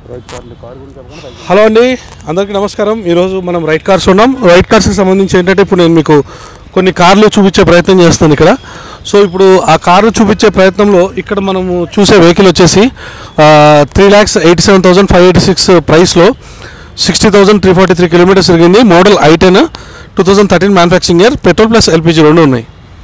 hello అండి అందరికీ నమస్కారం ఈరోజు మనం రైట్ కార్స్ ఉన్నాం రైట్ కార్స్కి సంబంధించి ఏంటంటే ఇప్పుడు నేను మీకు కొన్ని కార్లు చూపించే ప్రయత్నం చేస్తాను ఇక్కడ సో ఇప్పుడు ఆ కార్లు చూపించే ప్రయత్నంలో ఇక్కడ మనము చూసే వెహికల్ వచ్చేసి three lakhs eighty seven thousand five eighty six ప్రైస్లో sixty thousand three forty three kilometres తిరిగింది model I ten two thousand thirteen manufacturing year petrol plus L P G రెండు ఉన్నాయి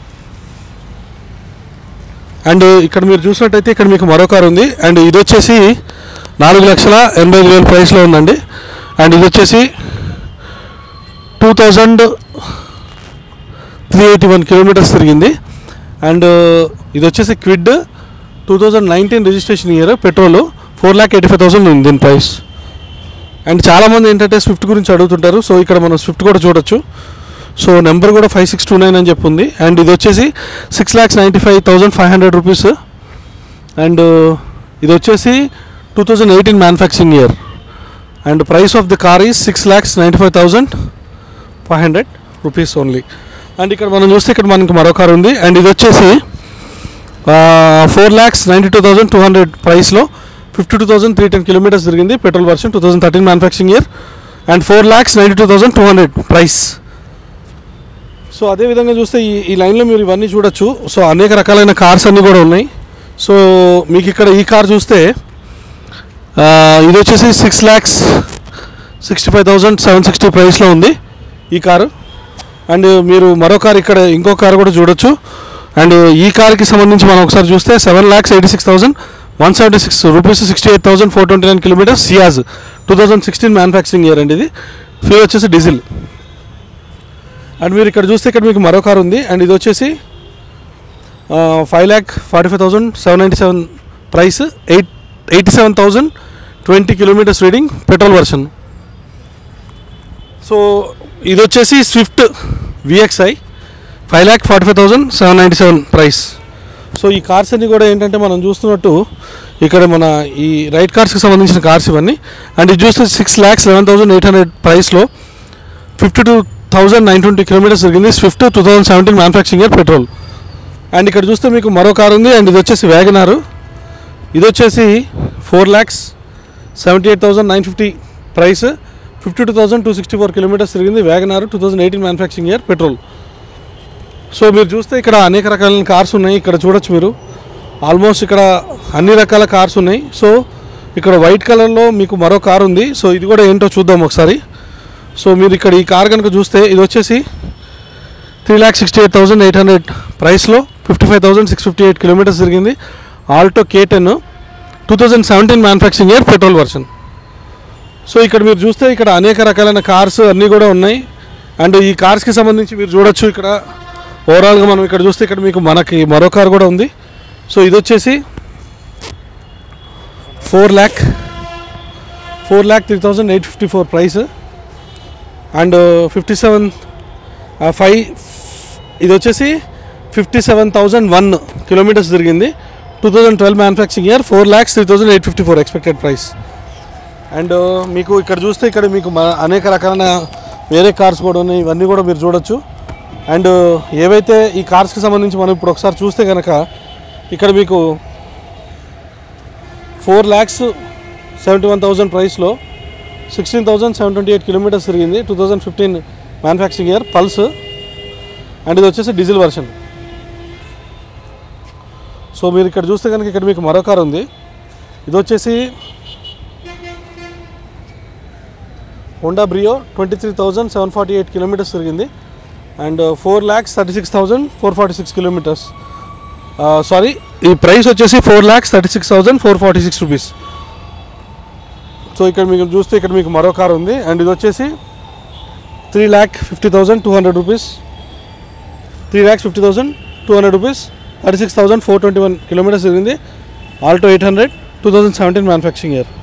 అండ్ ఇక్కడ మీరు చూసినట్టయితే ఇక్కడ మీకు మరో కార్ ఉంది అండ్ ఇది వచ్చేసి నాలుగు లక్షల ఎనభై ఐదు వేల ప్రైస్లో ఉందండి అండ్ ఇది వచ్చేసి two thousand three eighty one kilometres తిరిగింది అండ్ ఇది వచ్చేసి Kwid two thousand nineteen registration year petrol four lakh eighty five thousand ఉంది దీని ప్రైస్ అండ్ చాలామంది ఏంటంటే స్విఫ్ట్ గురించి అడుగుతుంటారు సో ఇక్కడ మనం స్విఫ్ట్ కూడా చూడొచ్చు సో నెంబర్ కూడా ఫైవ్ సిక్స్ టూ నైన్ అని చెప్పి ఉంది అండ్ ఇది వచ్చేసి six lakhs ninety five thousand five hundred rupees and ఇది వచ్చేసి two thousand eighteen manufacturing year and price of the car is six lakhs ninety five thousand five hundred rupees only and ఇక్కడ మనం చూస్తే ఇక్కడ మనకి మరో కార్ ఉంది అండ్ ఇది వచ్చేసి four lakhs ninety two thousand two hundred ప్రైస్లో fifty two thousand three ten kilometres తిరిగింది petrol version two thousand thirteen manufacturing year and four lakhs ninety two thousand two hundred price so అదే విధంగా చూస్తే ఈ ఈ లైన్లో మీరు ఇవన్నీ చూడొచ్చు సో అనేక రకాలైన కార్స్ అన్నీ కూడా ఉన్నాయి సో మీకు ఇక్కడ ఈ కార్ చూస్తే ఆ, ఇది వచ్చేసి six lakhs sixty five thousand seven sixty ప్రైస్లో ఉంది ఈ కారు అండ్ మీరు మరో కార్ ఇక్కడ ఇంకో కార్ కూడా చూడొచ్చు అండ్ ఈ కార్కి సంబంధించి మనం ఒకసారి చూస్తే seven lakhs eighty six thousand one seventy six rupees sixty eight thousand four twenty nine kilometres Ciaz two thousand sixteen manufacturing year అండి ఇది ఫ్యూల్ వచ్చేసి డీజిల్ అండ్ మీరు ఇక్కడ చూస్తే ఇక్కడ మీకు మరో కార్ ఉంది అండ్ ఇది వచ్చేసి five lakh forty five thousand seven ninety seven price eight eighty seven thousand twenty kilometres reading petrol version so ఇది వచ్చేసి Swift V X I five lakh forty five thousand seven ninety seven price so ఈ cars అన్ని కూడా ఏంటంటే మనం చూస్తున్నట్టు ఇక్కడ మన ఈ రైట్ కార్స్కి సంబంధించిన కార్స్ ఇవన్నీ అండ్ ఇది చూస్తే six lakhs eleven thousand eight hundred ప్రైస్లో fifty two thousand nine twenty kilometres తిరిగింది Swift two thousand seventeen manufacturing year petrol and ఇక్కడ చూస్తే మీకు మరో కార్ ఉంది అండ్ ఇది వచ్చేసి వ్యాగనారు ఇది వచ్చేసి four lakhs seventy eight thousand nine fifty price fifty two thousand two sixty four kilometres తిరిగింది Wagon R two thousand eighteen manufacturing year petrol so మీరు చూస్తే ఇక్కడ అనేక రకాలైన కార్స్ ఉన్నాయి ఇక్కడ చూడొచ్చు మీరు ఆల్మోస్ట్ ఇక్కడ అన్ని రకాల కార్స్ ఉన్నాయి సో ఇక్కడ వైట్ కలర్లో మీకు మరో కార్ ఉంది సో ఇది కూడా ఏంటో చూద్దాం ఒకసారి సో మీరు ఇక్కడ ఈ కార్ కనుక చూస్తే ఇది వచ్చేసి three lakh sixty eight thousand eight hundred ప్రైస్లో fifty five thousand six fifty eight kilometres తిరిగింది Alto K ten two thousand seventeen manufacturing year petrol version so ఇక్కడ మీరు చూస్తే ఇక్కడ అనేక రకాలైన కార్స్ అన్నీ కూడా ఉన్నాయి అండ్ ఈ కార్స్కి సంబంధించి మీరు చూడొచ్చు ఇక్కడ ఓవరాల్గా మనం ఇక్కడ చూస్తే ఇక్కడ మీకు మనకి మరో కార్ కూడా ఉంది సో ఇది వచ్చేసి four lakh four lakh three thousand eight fifty four price and fifty seven five ఇది వచ్చేసి fifty seven thousand one kilometres తిరిగింది two thousand twelve manufacturing year four lakhs three thousand eight fifty four expected price and మీకు ఇక్కడ చూస్తే ఇక్కడ మీకు మ- అనేక రకాలైన వేరే కార్స్ కూడా ఉన్నాయి ఇవన్నీ కూడా మీరు చూడొచ్చు అండ్ ఏవైతే ఈ కార్స్కి సంబంధించి మనం ఇప్పుడు ఒకసారి చూస్తే కనుక ఇక్కడ మీకు four lakhs seventy one thousand ప్రైస్లో sixteen thousand seven twenty eight kilometres తిరిగింది two thousand fifteen manufacturing year Pulse and ఇది వచ్చేసి డీజిల్ వర్షన్ సో మీరు ఇక్కడ చూస్తే కనుక ఇక్కడ మీకు మరో కార్ ఉంది ఇది వచ్చేసి Honda Brio twenty three thousand seven forty eight kilometres తిరిగింది and four lakhs thirty six thousand four forty six kilometres sorry ఈ ప్రైస్ వచ్చేసి four lakhs thirty six thousand four forty six rupees so ఇక్కడ మీకు చూస్తే ఇక్కడ మీకు మరో కార్ ఉంది అండ్ ఇది వచ్చేసి three lakh fifty thousand two hundred rupees three lakhs fifty thousand two hundred rupees thirty six thousand four twenty one kilometres తిరిగింది Alto eight hundred two thousand seventeen manufacturing year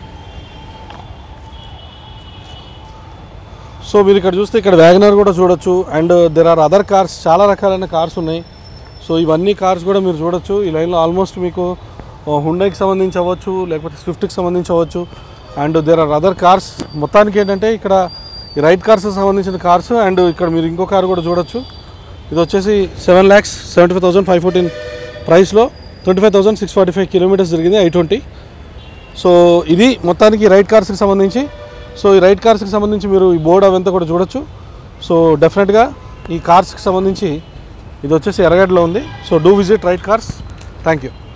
so మీరు ఇక్కడ చూస్తే ఇక్కడ వ్యాగనర్ కూడా చూడొచ్చు and there are other cars చాలా రకాలైన cars ఉన్నాయి సో ఇవన్నీ కార్స్ కూడా మీరు చూడొచ్చు ఈ లైన్లో ఆల్మోస్ట్ మీకు హుండైకి సంబంధించి అవ్వచ్చు లేకపోతే స్విఫ్ట్కి సంబంధించి అవ్వచ్చు and there are other cars మొత్తానికి ఏంటంటే ఇక్కడ ఈ రైట్ కార్స్కి సంబంధించిన కార్స్ అండ్ ఇక్కడ మీరు ఇంకో కార్ కూడా చూడొచ్చు ఇది వచ్చేసి seven lakhs seventy five thousand five fourteen ప్రైస్లో twenty five thousand six forty five kilometres జరిగింది ఐ ట్వంటీ సో ఇది మొత్తానికి రైట్ కార్స్కి సంబంధించి సో ఈ రైట్ కార్స్కి సంబంధించి మీరు ఈ బోర్డు అవంతా కూడా చూడొచ్చు సో డెఫినెట్గా ఈ కార్స్కి సంబంధించి ఇది వచ్చేసి ఎర్రగడ్డలో ఉంది so do visit Right Cars thank you